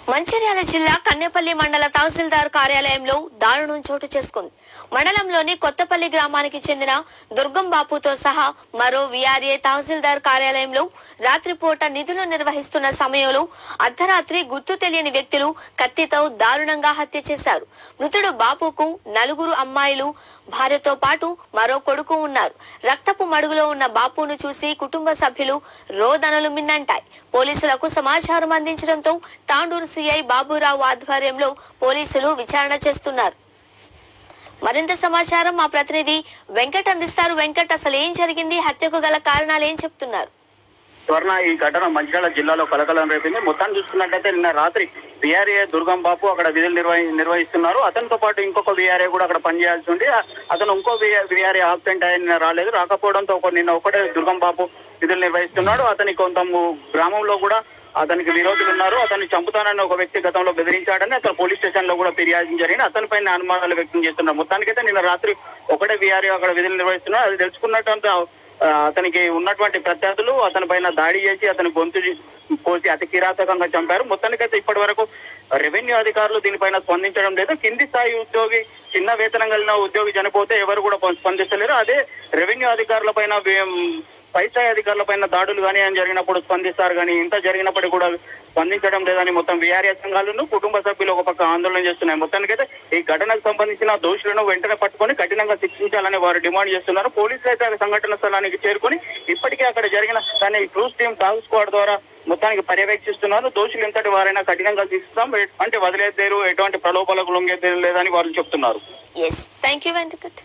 మంచిర్యాల జిల్లా కన్నెపల్లి మండల తహసీల్దార్ కార్యాలయంలో దారుణం చోటు చేసుకుంది మండలంలోని కొత్తపల్లి గ్రామానికి చెందిన దుర్గం బాపుతో సహా మరో విఆర్ఏ తహసీల్దార్ కార్యాలయంలో రాత్రిపూట నిధులు నిర్వహిస్తున్న సమయంలో అర్ధరాత్రి గుర్తు తెలియని వ్యక్తులు కత్తితో దారుణంగా హత్య చేశారు మృతుడు బాపుకు నలుగురు అమ్మాయిలు భార్యతో పాటు మరో కొడుకు ఉన్నారు రక్తపు మడుగులో ఉన్న బాపును చూసి కుటుంబ సభ్యులు రోదనలు మిన్నంటాయి పోలీసులకు సమాచారం అందించడంతో తాండూరు సిఐ బాబురావు ఆధ్వర్యంలో పోలీసులు విచారణ చేస్తున్నారు మరింత సమాచారం మా ప్రతినిధి వెంకట్ అందిస్తారు వెంకట్ అసలు ఏం జరిగింది హత్యకు గల కారణాలు ఏం చెప్తున్నారు స్వర్ణ ఈ ఘటన మంచిర్యాల జిల్లాలో కలకలం రేపింది మొత్తాన్ని చూసుకున్నట్లయితే నిన్న రాత్రి బీఆర్ఏ దుర్గం బాపు అక్కడ విధులు నిర్వహి నిర్వహిస్తున్నారు అతనితో పాటు ఇంకొక బీఆర్ఏ కూడా అక్కడ పనిచేయాల్సి ఉంది ఆ- అతను ఇంకో బీఆర్ఏ ఆబ్సెంట్ ఆయన రాలేదు రాకపోవడంతో ఒక- నిన్న ఒకటే దుర్గం బాపు విధులు నిర్వహిస్తున్నాడు అతని కొంత ము- గ్రామంలో కూడా అతనికి విరోధులు ఉన్నారు అతన్ని చంపుతానని ఒక వ్యక్తి గతంలో బెదిరించాడని అతను పోలీస్ స్టేషన్ లో కూడా ఫిర్యాదు జరిగింది అతని పైన అనుమానాలు వ్యక్తం చేస్తున్నారు మొత్తానికైతే నిన్న రాత్రి ఒకటే బీఆర్ఏ అక్కడ విధులు నిర్వహిస్తున్నారు అది తెలుసుకున్నట్టు ఆ, అతనికి ఉన్నటువంటి ప్రత్యర్థులు అతని పైన దాడి చేసి అతని గొంతు చీ- కోసి అతి కిరాతకంగా చంపారు మొత్తానికైతే ఇప్పటి వరకు రెవెన్యూ అధికారులు దీనిపైన స్పందించడం లేదు కింది స్థాయి ఉద్యోగి చిన్న వేతనం కలిగిన ఉద్యోగి చనిపోతే ఎవరు కూడా స్పందిస్తలేరు అదే రెవెన్యూ అధికారుల పైన పై స్థాయి అధికారుల పైన దాడులు కానీ ఏం జరిగినప్పుడు స్పందిస్తారు కానీ ఇంత జరిగినప్పటికీ కూడా స్పందించడం లేదని మొత్తం వీఆర్ఏ సంఘాలను కుటుంబ సభ్యులు ఒక పక్క ఆందోళన చేస్తున్నాయి మొత్తానికైతే ఈ ఘటనకు సంబంధించిన దోషులను వెంటనే పట్టుకొని కఠినంగా శిక్షించాలని వారు డిమాండ్ చేస్తున్నారు పోలీసులు అయితే ఆ సంఘటన స్థలానికి చేరుకొని ఇప్పటికే అక్కడ జరిగిన దాన్ని క్రూజ్ టీం టాస్క్ స్క్వాడ్ ద్వారా మొత్తానికి పర్యవేక్షిస్తున్నారు దోషులు ఎంతటి వారైనా కఠినంగా శిక్షిస్తాం అంటే వదిలేదేరు ఎటువంటి ప్రలోభాలకు లొంగేదేరు లేదని వారు చెప్తున్నారు yes thank you Venkat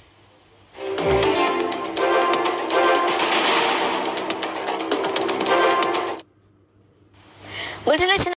bulletin